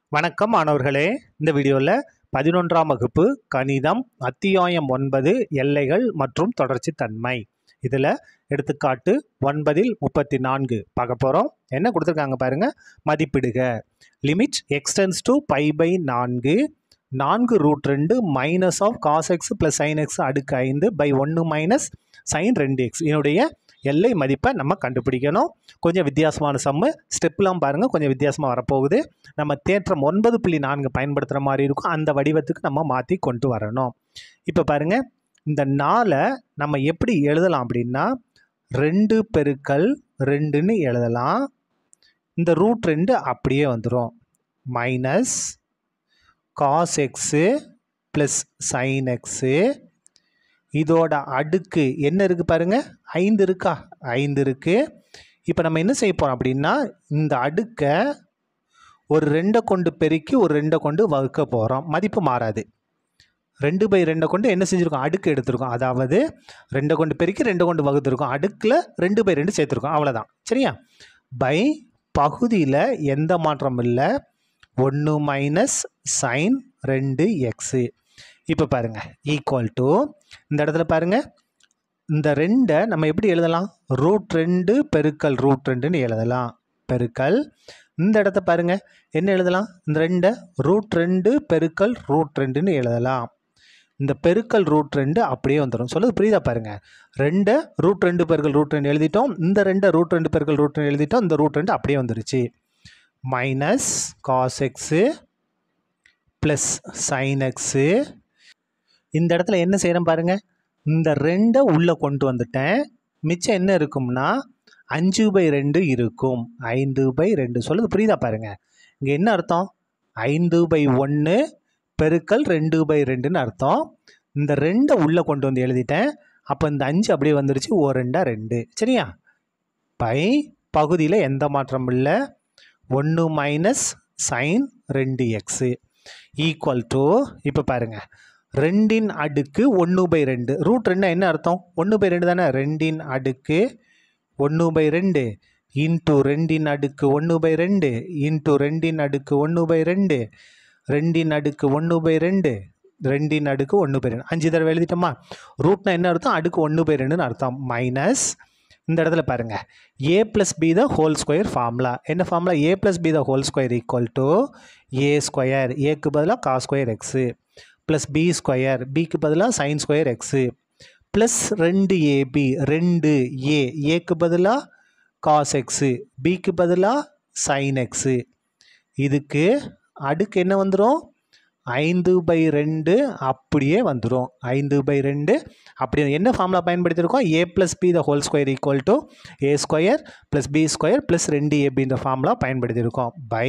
வணக்கம் மாணவர்களே இந்த வீடியோவில் பதினொன்றாம் வகுப்பு கணிதம் அத்தியாயம் ஒன்பது எல்லைகள் மற்றும் தொடர்ச்சி தன்மை இதில் எடுத்துக்காட்டு ஒன்பதில் முப்பத்தி நான்கு பார்க்க போகிறோம் என்ன கொடுத்துருக்காங்க பாருங்க மதிப்பிடுக limit x tends to pi by நான்கு நான்கு ரூட் ரெண்டு minus of cos x plus sin x அடுக்கு ஐந்து பை ஒன்று மைனஸ் சைன் ரெண்டு எக்ஸ் இதனுடைய எல்லை மதிப்பை நம்ம கண்டுபிடிக்கணும் கொஞ்சம் வித்தியாசமான சம்மு ஸ்டெப்லாம் பாருங்கள் கொஞ்சம் வித்தியாசமாக வரப்போகுது நம்ம தேற்றம் ஒன்பது புள்ளி நான்கு பயன்படுத்துகிற மாதிரி இருக்கும் அந்த வடிவத்துக்கு நம்ம மாற்றி கொண்டு வரணும் இப்போ பாருங்கள் இந்த நாலை நம்ம எப்படி எழுதலாம் அப்படின்னா ரெண்டு பெருக்கல் ரெண்டுன்னு எழுதலாம் இந்த ரூட் ரெண்டு அப்படியே வந்துடும் minus cos x plus sin x இதோட அடுக்கு என்ன இருக்குது பாருங்க ஐந்து இருக்கா ஐந்து இருக்குது இப்போ நம்ம என்ன செய்ய போகிறோம் அப்படின்னா இந்த அடுக்கை ஒரு ரெண்டை கொண்டு பெருக்கி ஒரு ரெண்டை கொண்டு வகுக்க போகிறோம் மதிப்பு மாறாது ரெண்டு பை ரெண்டை கொண்டு என்ன செஞ்சுருக்கோம் அடுக்கு எடுத்திருக்கோம் அதாவது ரெண்டை கொண்டு பெருக்கி ரெண்டை கொண்டு வகுத்துருக்கோம் அடுக்கில் ரெண்டு பை ரெண்டு சேர்த்துருக்கோம் அவ்வளோதான் சரியா பை பகுதியில் எந்த மாற்றம் இல்லை ஒன்று மைனஸ் சைன் ரெண்டு எக்ஸு இப்போ பாருங்கள் ஈக்குவல் டு இந்த இடத்துல பாருங்கள் இந்த ரெண்டை நம்ம எப்படி எழுதலாம் ரூட் ரெண்டு பெருக்கல் ரூட் ரெண்டுன்னு எழுதலாம் பெருக்கல் இந்த இடத்த பாருங்க என்ன எழுதலாம் இந்த ரெண்டை ரூட் ரெண்டு பெருக்கல் ரூட் ரெண்டுன்னு எழுதலாம் இந்த பெருக்கல் ரூட் ரெண்டு அப்படியே வந்துடும் சொல்லுது புரியுதா பாருங்க ரெண்டை ரூட் ரெண்டு பெருக்கல் ரூட் ரெண்டு எழுதிட்டோம் இந்த ரெண்டை ரூட் ரெண்டு பெருக்கல் ரூட் ரெண்டு எழுதிட்டோம் இந்த ரூட் ரெண்டு அப்படியே வந்துருச்சு minus cos x plus sin x இந்த இடத்துல என்ன செய்கிறேன் பாருங்க இந்த ரெண்டை உள்ளே கொண்டு வந்துட்டேன் மிச்சம் என்ன இருக்கும்னா அஞ்சு பை ரெண்டு இருக்கும் ஐந்து பை ரெண்டு சொல்லுது புரியுதா பாருங்க இங்கே என்ன அர்த்தம் ஐந்து பை ஒன்று பெருக்கல் ரெண்டு பை ரெண்டுன்னு அர்த்தம் இந்த ரெண்டை உள்ளே கொண்டு வந்து எழுதிட்டேன் அப்போ இந்த அஞ்சு அப்படியே வந்துருச்சு ஓ ரெண்டா ரெண்டு சரியா பை பகுதியில் எந்த மாற்றமும் இல்லை ஒன்று மைனஸ் சைன் ரெண்டு எக்ஸு ஈக்குவல் டு இப்போ பாருங்கள் ரெண்டின் அடுக்கு ஒன்று பை ரெண்டு ரூட் ரெண்டு என்ன அர்த்தம் ஒன்று பை ரெண்டு தானே ரெண்டின் அடுக்கு ஒன்று பை ரெண்டு இன்ட்டு ரெண்டின் அடுக்கு ஒன்று பை ரெண்டு இன்ட்டு ரெண்டின் அடுக்கு ஒன்று பை ரெண்டு ரெண்டின் அடுக்கு ஒன்று பை ரெண்டு ரெண்டின் அடுக்கு ஒன்று பை ரெண்டு அஞ்சு தடவை எழுதிட்டோமா ரூட்னா என்ன அர்த்தம் அடுக்கு ஒன்று பை ரெண்டுன்னு அர்த்தம் மைனஸ் இந்த இடத்துல பாருங்க A plus B the whole square formula என்ன formula A plus B the whole square equal to A square ஏக்கு பதிலாக cos square x plus B square பிக்கு பதிலாக சைன் ஸ்கொயர் எக்ஸு ப்ளஸ் ரெண்டு ஏபி ரெண்டு ஏ ஏக்கு பதிலாக காஸ் எக்ஸு பிக்கு பதிலாக சைன் எக்ஸு இதுக்கு அடுக்கு என்ன வந்துடும் ஐந்து பை ரெண்டு அப்படியே வந்துடும் ஐந்து பை ரெண்டு அப்படி என்ன ஃபார்முலா பயன்படுத்தியிருக்கோம் A plus B the whole square equal to A square plus B square plus ரெண்டு ஏபி இந்த ஃபார்முலா பயன்படுத்தியிருக்கோம் பை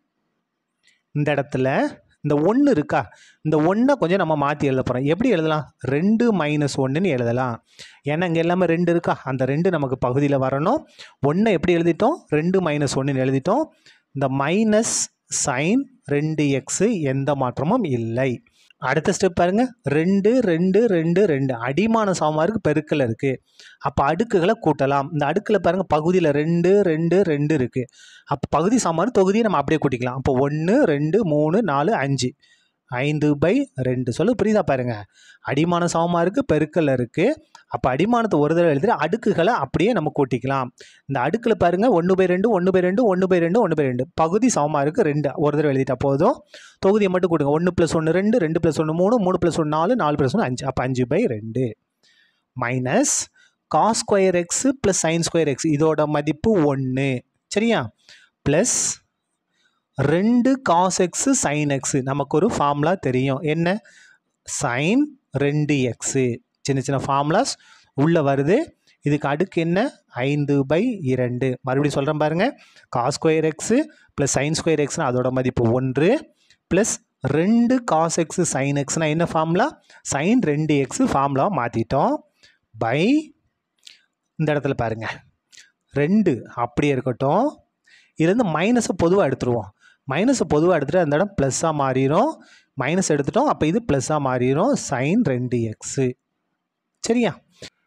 இந்த இடத்துல இந்த ஒன்று இருக்கா இந்த ஒன்றை கொஞ்சம் நம்ம மாற்றி எழுத போகிறோம் எப்படி எழுதலாம் ரெண்டு மைனஸ் ஒன்றுன்னு எழுதலாம் ஏன்னா இங்கே எல்லாமே ரெண்டு இருக்கா அந்த ரெண்டு நமக்கு பகுதியில் வரணும் ஒன்றை எப்படி எழுதிட்டோம் ரெண்டு மைனஸ் ஒன்றுன்னு எழுதிட்டோம் இந்த மைனஸ் சைன் ரெண்டு எக்ஸு எந்த மாற்றமும் இல்லை அடுத்த ஸ்டெப் பாருங்க ரெண்டு ரெண்டு ரெண்டு ரெண்டு அடிமான சாமாருக்கு பெருக்கல் இருக்குது அப்போ அடுக்குகளை கூட்டலாம் இந்த அடுக்கில் பாருங்கள் பகுதியில் ரெண்டு ரெண்டு ரெண்டு இருக்குது அப்போ பகுதி சாமான் தொகுதியை நம்ம அப்படியே கூட்டிக்கலாம் அப்போ ஒன்று ரெண்டு மூணு நாலு அஞ்சு ஐந்து பை ரெண்டு சொல்லு புரியுதா பாருங்க அடிமான சமமாருக்கு பெருக்கல் இருக்குது அப்போ அடிமானத்தை ஒரு தடவை எழுதிட்டு அடுக்குகளை அப்படியே நம்ம கூட்டிக்கலாம் இந்த அடுக்கில் பாருங்கள் ஒன்று பை ரெண்டு ஒன்று பை ரெண்டு ஒன்று பை ரெண்டு ஒன்று பை ரெண்டு பகுதி சமமாக இருக்குது ரெண்டு ஒரு தடவை எழுதிட்டா போதும் தொகுதியை மட்டும் கூட்டுங்க ஒன்று ப்ளஸ் ஒன்று ரெண்டு ரெண்டு ப்ளஸ் ஒன்று மூணு மூணு ப்ளஸ் ஒன்று நாலு நாலு ப்ளஸ் ஒன்று அஞ்சு அப்போ அஞ்சு பை ரெண்டு minus cos square x plus sin square x இதோட மதிப்பு ஒன்று சரியா ப்ளஸ் ரெண்டு காஸ் எக்ஸு சைன் எக்ஸு நமக்கு ஒரு ஃபார்முலா தெரியும் என்ன சைன் ரெண்டு எக்ஸு சின்ன சின்ன ஃபார்முலாஸ் உள்ளே வருது இதுக்கு அடுக்கு என்ன ஐந்து பை இரண்டு மறுபடியும் சொல்கிறேன் பாருங்கள் cos square x plus sin square எக்ஸ்னால் அதோட மதிப்பு ஒன்று ப்ளஸ் ரெண்டு காஸ் எக்ஸு சைன் எக்ஸ்னால் என்ன ஃபார்முலா சைன் ரெண்டு எக்ஸு ஃபார்முலா மாற்றிட்டோம் பை இந்த இடத்துல பாருங்கள் ரெண்டு அப்படியே இருக்கட்டும் இதுலேருந்து மைனஸை பொதுவாக எடுத்துருவோம் மைனஸை பொதுவாக எடுத்துகிட்டு அந்த இடம் ப்ளஸ்ஸாக மாறிடும் மைனஸ் எடுத்துட்டோம் அப்போ இது ப்ளஸ்ஸாக மாறிடும் சைன் ரெண்டு எக்ஸு சரியா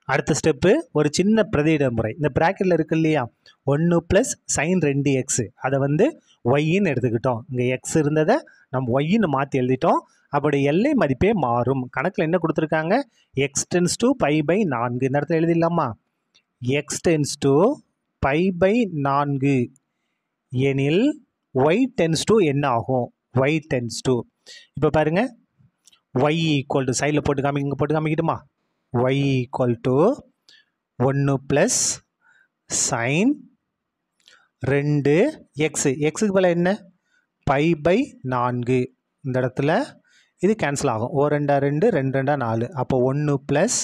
அடுத்த ஸ்டெப்பு ஒரு சின்ன பிரதியிட முறை இந்த ப்ராக்கெட்டில் இருக்கு இல்லையா ஒன்று ப்ளஸ் சைன் ரெண்டு எக்ஸு அதை வந்து ஒய்ன்னு எடுத்துக்கிட்டோம் இங்கே எக்ஸ் இருந்ததை நம்ம ஒய்ன்னு மாற்றி எழுதிட்டோம் அப்படி எல்லை மதிப்பே மாறும் கணக்கில் என்ன கொடுத்துருக்காங்க x tends to pi by நான்கு இந்த இடத்துல எழுதிடலாமா x tends to pi by நான்கு எனில் ஒய் டென்ஸ் டு என்ன ஆகும் ஒய் டென்ஸ் டு இப்போ பாருங்க ஒய் ஈக்குவல் டு சைடில் போட்டு காமி இங்கே போட்டு காமிக்கிட்டுமா ஒய் ஈக்குவல் டு ஒன்று ப்ளஸ் சைன் ரெண்டு எக்ஸு எக்ஸுக்கு பதிலாக என்ன பை பை நான்கு இந்த இடத்துல இது கேன்சல் ஆகும் ஓ ரெண்டா ரெண்டு ரெண்டு ரெண்டா நாலு அப்போ ஒன்று ப்ளஸ்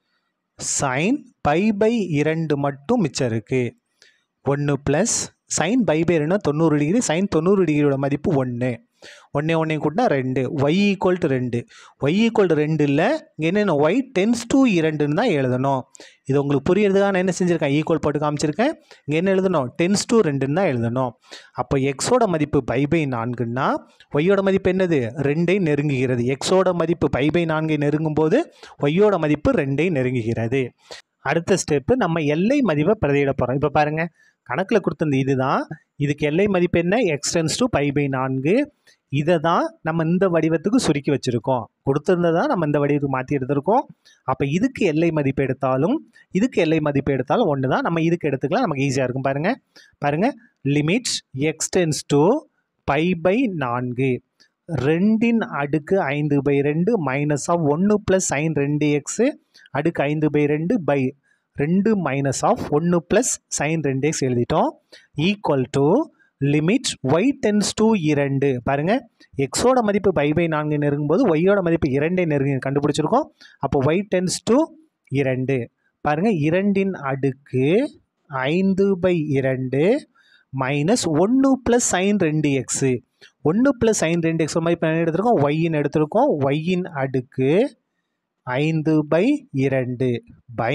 சைன் பை பை இரண்டு மட்டும் மிச்சம் இருக்குது ஒன்று ப்ளஸ் சைன் பை பை ரெண்டுனா தொண்ணூறு டிகிரி சைன் தொண்ணூறு டிகிரியோட மதிப்பு ஒன்று ஒன்றே ஒன்றே கூட்டினா ரெண்டு ஒய் ஈக்குவல் டு ரெண்டு ஒய் ஈக்குவல் டு ரெண்டு இல்லை இங்கே என்னென்ன ஒய் டென்ஸ் டூ இரண்டுன்னு தான் எழுதணும் இது உங்களுக்கு புரியறதுக்காக நான் என்ன செஞ்சுருக்கேன் ஈக்குவல் போட்டு காமிச்சிருக்கேன் இங்கே என்ன எழுதணும் டென்ஸ் டூ ரெண்டுன்னு தான் எழுதணும் அப்போ எக்ஸோட மதிப்பு பை பை நான்குன்னா ஒய்யோட மதிப்பு என்னது ரெண்டை நெருங்குகிறது எக்ஸோட மதிப்பு பை பை நான்கை நெருங்கும் போது ஒய்யோட மதிப்பு ரெண்டை நெருங்குகிறது அடுத்த ஸ்டெப்பு நம்ம எல்லை மதிப்பை பிரதியிட போகிறோம் இப்போ பாருங்கள் கணக்கில் கொடுத்தது இதுதான் இதுக்கு எல்லை மதிப்பு என்ன எக்ஸ்டென்ஸ் டு பை பை நான்கு இதை தான் நம்ம இந்த வடிவத்துக்கு சுருக்கி வச்சுருக்கோம் கொடுத்துருந்ததா நம்ம இந்த வடிவத்துக்கு மாற்றி எடுத்திருக்கோம் அப்போ இதுக்கு எல்லை மதிப்பு எடுத்தாலும் இதுக்கு எல்லை மதிப்பு எடுத்தாலும் ஒன்று தான் நம்ம இதுக்கு எடுத்துக்கலாம் நமக்கு ஈஸியாக இருக்கும் பாருங்கள் பாருங்கள் limits x tends to pi by நான்கு ரெண்டின் அடுக்கு ஐந்து பை ரெண்டு மைனஸ் ஆஃப் ஒன்று ப்ளஸ் சைன் ரெண்டு எக்ஸு அடுக்கு ஐந்து பை ரெண்டு பை ரெண்டு மைனஸ் ஆஃப் ஒன்று ப்ளஸ் சைன் ரெண்டு எக்ஸ் எழுதிட்டோம் equal to limit y tends to இரண்டு பாருங்கள் எக்ஸோட மதிப்பு பை பை நான்கு நெருங்கும்போது ஒய்யோட மதிப்பு இரண்டை நெருங்கி கண்டுபிடிச்சிருக்கோம் அப்போ ஒய் டென்ஸ் டு இரண்டு பாருங்கள் இரண்டின் அடுக்கு ஐந்து பை இரண்டு மைனஸ் ஒன்று ப்ளஸ் சைன் ரெண்டு எக்ஸு ஒன்று ப்ளஸ் சைன் ரெண்டு எக்ஸ் மதிப்பு என்ன எடுத்திருக்கோம் ஒய்யின் எடுத்திருக்கோம் ஒய்யின் அடுக்கு ஐந்து பை இரண்டு பை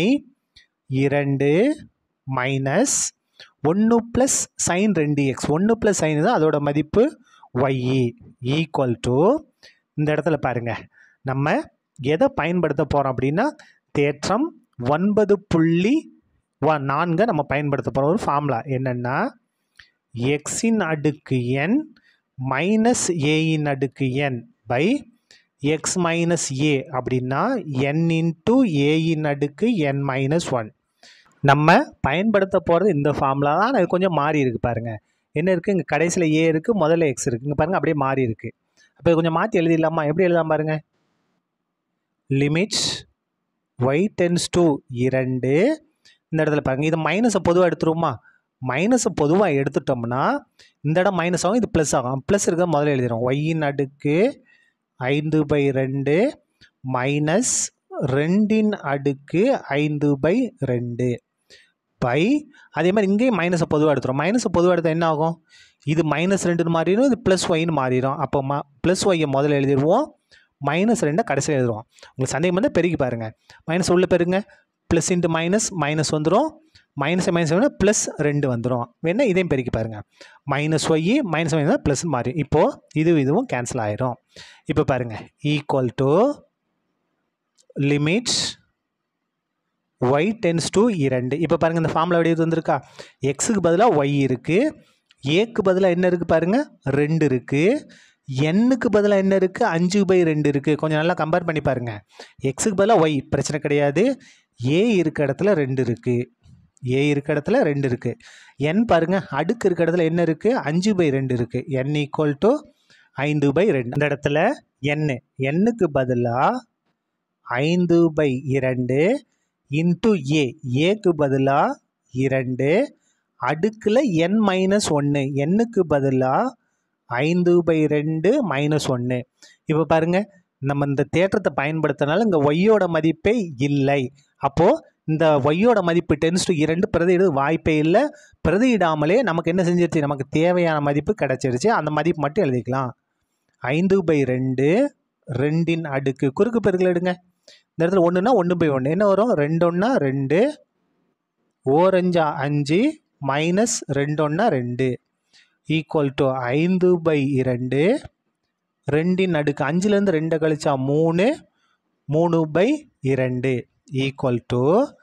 இரண்டு மைனஸ் ஒன்று ப்ளஸ் சைன் ரெண்டு எக்ஸ் ஒன்று ப்ளஸ் சைன் தான் அதோட மதிப்பு ஒய்இ ஈக்குவல் டு இந்த இடத்துல பாருங்கள் நம்ம எதை பயன்படுத்த போகிறோம் அப்படின்னா தேற்றம் ஒன்பது புள்ளி வ நான்கை நம்ம பயன்படுத்த போகிற ஒரு ஃபார்முலா என்னென்னா எக்ஸின் அடுக்கு என் மைனஸ் ஏயின் அடுக்கு n by x minus A அப்படின்னா என் இன்ட்டு ஏயின் அடுக்கு என் மைனஸ் ஒன் நம்ம பயன்படுத்த போகிறது இந்த ஃபார்முலா தான் அது கொஞ்சம் மாறி இருக்குது பாருங்கள் என்ன இருக்குது இங்கே கடைசியில் ஏ இருக்குது முதல்ல எக்ஸ் இருக்குது இங்கே பாருங்கள் அப்படியே மாறி இருக்குது அப்போ கொஞ்சம் மாற்றி எழுதிடலாமா எப்படி எழுதாம பாருங்கள் லிமிட்ஸ் ஒய் டென்ஸ் டு இரண்டு இந்த இடத்துல பாருங்கள் இது மைனஸை பொதுவாக எடுத்துருவோமா மைனஸை பொதுவாக எடுத்துட்டோம்னா இந்த இடம் மைனஸ் ஆகும் இது ப்ளஸ் ஆகும் ப்ளஸ் இருக்க முதல்ல எழுதிடும் ஒய்யின் அடுக்கு ஐந்து பை ரெண்டு மைனஸ் ரெண்டின் அடுக்கு ஐந்து பை ரெண்டு பை அதே மாதிரி இங்கேயும் மைனஸை பொதுவாக எடுத்துரும் மைனஸை பொதுவாக எடுத்தால் என்ன ஆகும் இது மைனஸ் ரெண்டுன்னு மாறிடும் இது ப்ளஸ் ஒய்னு மாறிடும் அப்போ ம ப்ளஸ் ஒய்யை முதல்ல எழுதிடுவோம் மைனஸ் ரெண்டை கடைசியில் எழுதுவோம் உங்களுக்கு சந்தேகம் வந்து பெருகி பாருங்கள் மைனஸ் உள்ள பெருங்க ப்ளஸ் இன்ட்டு மைனஸ் மைனஸ் வந்துடும் மைனஸ் மைனஸ் வேணால் ப்ளஸ் ரெண்டு வந்துடும் வேணால் இதையும் பெருக்கி பாருங்கள் minus y minus minus plus மாறி இப்போது இது இதுவும் கேன்சல் ஆயிரும் இப்போ பாருங்கள் equal to limits y tends to இரண்டு இப்போ பாருங்கள் இந்த ஃபார்முலா வடிவத்து வந்திருக்கா எக்ஸுக்கு பதிலாக ஒய் இருக்குது ஏக்கு பதிலாக என்ன இருக்குது பாருங்கள் ரெண்டு இருக்குது எண்ணுக்கு பதிலாக என்ன இருக்குது அஞ்சு பை ரெண்டு இருக்குது கொஞ்சம் நல்லா கம்பேர் பண்ணி பாருங்கள் எக்ஸுக்கு பதிலாக ஒய் பிரச்சனை கிடையாது ஏ இருக்க இடத்துல ரெண்டு இருக்குது ஏ இருக்க இடத்துல ரெண்டு இருக்குது என் பாருங்கள் அடுக்கு இருக்க இடத்துல என்ன இருக்குது அஞ்சு பை ரெண்டு இருக்குது என் ஈக்குவல் டு ஐந்து பை ரெண்டு இந்த இடத்துல எண்ணு எண்ணுக்கு பதிலாக ஐந்து பை இரண்டு இன்ட்டு ஏ ஏக்கு பதிலாக இரண்டு அடுக்கில் என் மைனஸ் ஒன்று எண்ணுக்கு பதிலாக ஐந்து பை ரெண்டு மைனஸ் ஒன்று இப்போ பாருங்கள் நம்ம இந்த தேற்றத்தை பயன்படுத்தினால இந்த ஒய்யோட மதிப்பே இல்லை அப்போது இந்த ஒய்யோட மதிப்பு டென்ஸ் டு இரண்டு பிரதியிட வாய்ப்பே இல்லை பிரதியிடாமலே நமக்கு என்ன செஞ்சிருச்சு நமக்கு தேவையான மதிப்பு கிடச்சிருச்சு அந்த மதிப்பு மட்டும் எழுதிக்கலாம் ஐந்து பை ரெண்டு ரெண்டின் அடுக்கு குறுக்கு பெருக்கல் எடுங்க இந்த இடத்துல ஒன்றுனா ஒன்று பை ஒன்று என்ன வரும் ரெண்டு ஒன்றா ரெண்டு ஓரஞ்சா அஞ்சு மைனஸ் ரெண்டு ஒன்றா ரெண்டு ஈக்குவல் டு ஐந்து பை இரண்டு ரெண்டின் அடுக்கு அஞ்சுலேருந்து ரெண்டை கழிச்சா மூணு மூணு பை இரண்டு ஈக்குவல் டு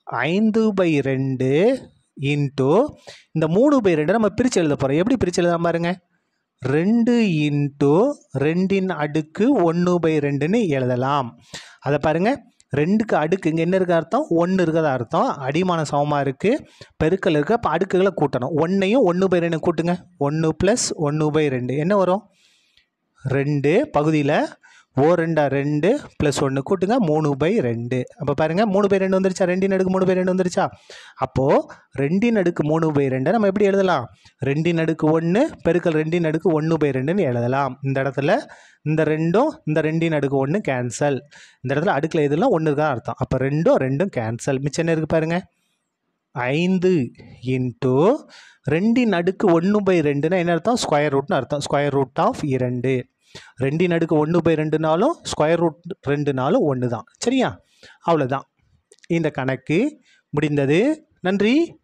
ஐந்து பை ரெண்டு இன்ட்டு இந்த மூணு பை ரெண்டு நம்ம பிரித்து எழுத போகிறோம் எப்படி பிரித்து எழுதாம பாருங்க ரெண்டு இன்ட்டு ரெண்டின் அடுக்கு ஒன்று பை ரெண்டுன்னு எழுதலாம் அதை பாருங்க ரெண்டுக்கு அடுக்கு இங்கே என்ன இருக்க அர்த்தம் ஒன்று இருக்கிறதா அர்த்தம் அடிமான சமமாக இருக்குது பெருக்கல் இருக்க அப்போ அடுக்குகளை கூட்டணும் ஒன்றையும் ஒன்று பை ரெண்டு கூட்டுங்க ஒன்று ப்ளஸ் ஒன்று பை ரெண்டு என்ன வரும் ரெண்டு பகுதியில் ஓ ரெண்டா ரெண்டு ப்ளஸ் ஒன்று கூட்டுங்க மூணு பை ரெண்டு அப்போ பாருங்கள் மூணு பை ரெண்டு வந்துருச்சா ரெண்டின் அடுக்கு மூணு பை ரெண்டு வந்துருச்சா அப்போது ரெண்டின் அடுக்கு மூணு பை ரெண்டை நம்ம எப்படி எழுதலாம் ரெண்டின் அடுக்கு ஒன்று பெருக்கல் ரெண்டின் அடுக்கு ஒன்று பை ரெண்டுன்னு எழுதலாம் இந்த இடத்துல இந்த ரெண்டும் இந்த ரெண்டின் அடுக்கு ஒன்று கேன்சல் இந்த இடத்துல அடுக்கில் எதுலாம் ஒன்று தான் அர்த்தம் அப்போ ரெண்டும் ரெண்டும் கேன்சல் மிச்சம் என்ன இருக்குது பாருங்கள் ஐந்து இன்ட்டு ரெண்டின் அடுக்கு ஒன்று பை ரெண்டுனா என்ன அர்த்தம் ஸ்கொயர் ரூட்னு அர்த்தம் ஸ்கொயர் ரூட் ஆஃப் இரண்டு ரெண்டின் அடுக்கு ஒன்று பை ரெண்டுனாலும் ஸ்கொயர் ரூட் ரெண்டுனாலும் ஒன்று தான் சரியா அவ்வளோதான் இந்த கணக்கு முடிந்தது நன்றி